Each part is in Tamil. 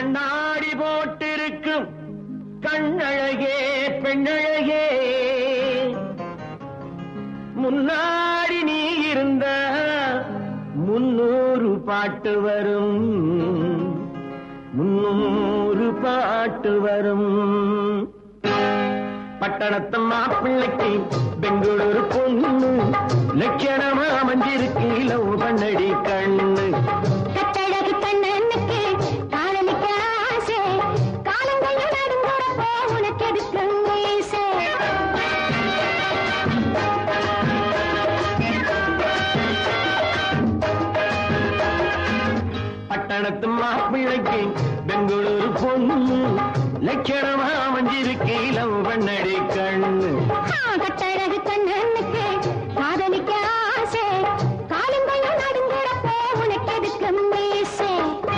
கண்ணாடி போட்டிருக்கும் கண்ணழகே பெண்ணழகே முன்னாடி நீ இருந்த முன்னூறு பாட்டு வரும் முன்னூறு பாட்டு வரும் பட்டணத்து மாப்பிள்ளைக்கு பெங்களூரு பொண்ணு லட்சணமா அமைஞ்சிருக்கு லவ் பண்ணடி கண்ணு கட்டழகு கண்ணனுக்கு காதலிக்க ஆசை காலங்கையும் நடுங்குறப்போ உனக்கு எதுக்கு மீசை பட்டணத்து மாப்பிள்ளைக்கு பெங்களூரு பொண்ணு லட்சணமா அமைஞ்சிருக்கு லவ் பண்ணடி கண்ணு ஆ, கட்டழகு கண்ணனுக்கு காதலிக்க ஆசை காலங்கையும் நடுங்குறப்போ உனக்கு எதுக்கு மீசை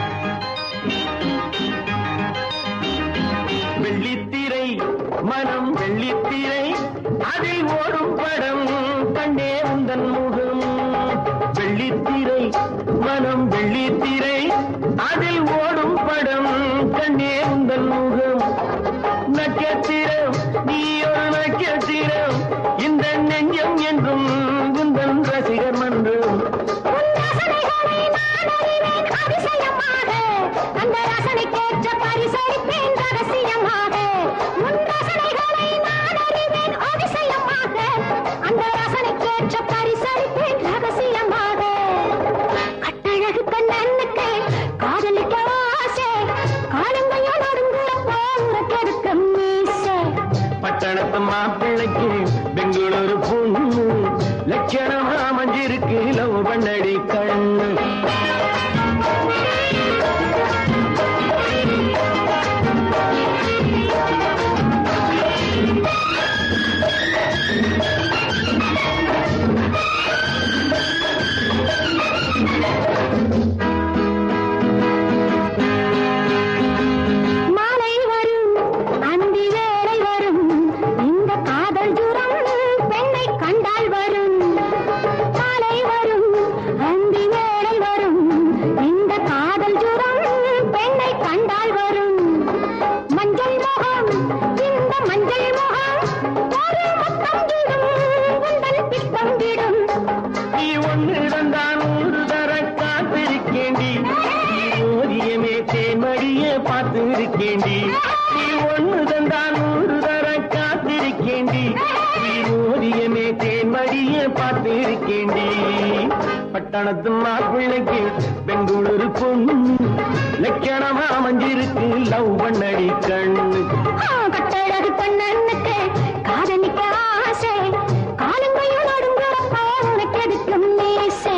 வெள்ளித்திரை மனம் வெள்ளித்திரை அதில் ஓடும் படம் கண்டே உந்தன் முகம் வெள்ளித்திரை மனம் வெள்ளித்திரை அதில் ஓடும் படம் கண்டே உந்தன் முகம் நட்சத்திரம் நீ ஒரு நட்சத்திரம் இந்த நெஞ்சம் என்றும் குந்தன் ரசிகர் மன்றம் உன் ரசனைகளை நான் அறிவேன் அதிசயமாக. அந்த ரசனைக்கேற்ற பரிசளிப்பேன் ரகசியமாக. உன் ரசனைகளை நான் அறிவேன் அதிசயமாக. அந்த ரசனைக்கேற்ற பரிசளிப்பேன் ரகசியமாக. கட்டழகு கண்ணனுக்கு காதலிக்க ஆசை. காலங்கையும் நடுங்குறப்போ உனக்கு எதுக்கு மீசை? பட்டணத்து மாப்பிள்ளைக்கு பெங்களூரு பொண்ணு லட்சணமா மஞ்சிருக்கு லவ் பண்ணடி கண்ணு மாலை வரும் அந்தி வேளை வரும் இந்த காதல் ஜுரம் பெண்ணை கண்டால் வரும் மாலை வரும் அந்தி வேளை வரும் இந்த காதல் ஜுரம் பெண்ணை கண்டால் வரும் மஞ்சள் முகம் இந்த மஞ்சள் முகம் ஒரு முத்தம் விடும் உந்தன் பித்தம் விடும் நீ ஒன்று இருந்தால் நூறு தர காத்திருக்கேண்டி நீ ஓதியமே தேன்மடிய பார்த்திருக்கேண்டி நீ ஒன்று தந்தால் நூறு தர காத்திருக்கேண்டி நீ ஓதியமே தேன்மடிய பார்த்திருக்கேண்டி பட்டணத்து மாப்பிள்ளைக்கு பெங்களூரு பொண்ணு லட்சணமா மஞ்சிருக்கு லவ் பண்ணடி கண்ணு ஆ, கட்டழகு கண்ணனுக்கு காதலிக்க ஆசை காலங்கையும் நடுங்குறப்போ உனக்கு எதுக்கு மீசை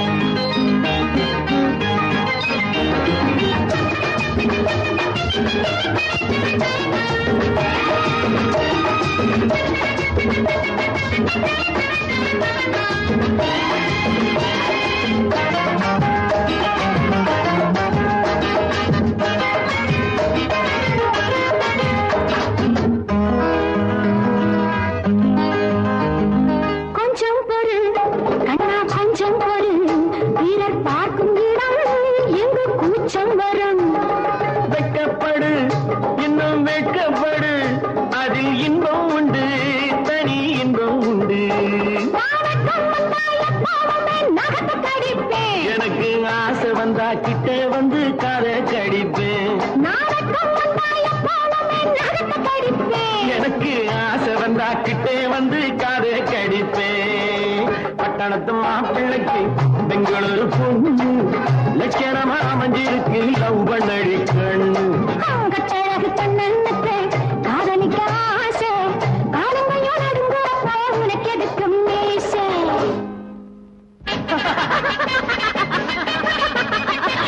கொஞ்சம் பொறு கண்ணா கொஞ்சம் பொறு வீரர் பார்க்கும் இடம் எங்கு கூச்சம் வரும் வெட்கப்படு இன்னும் வெட்கப்படு அதில் இன்பம் உண்டு தனி இன்பம் உண்டு நாணக்கம் வந்தால் எப்போதுமே நகத்தை கடிப்பேன் எனக்கு ஆசை வந்தா கிட்ட வந்து காதை கடிப்பேன் நாணக்கம் வந்தால் எப்போதுமே நகத்தை கடிப்பேன் எனக்கு ஆசை வந்தா கிட்டே வந்து காதை கடிப்பேன் பட்டணத்து மாப்பிள்ளைக்கு பெங்களூரு பொண்ணு லட்சணமா அமைஞ்சிருக்கு லவ் பண்ணடி கண்ணு கட்டழகு கண்ணனுக்கு காதலிக்க ஆசை காலங்கையும் நடுங்குறப்போ உனக்கு எதுக்கு மீசை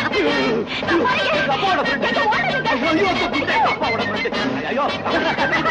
அப்பாவோட friend. ஐயோ, அப்பாவோட friend. ஐயோ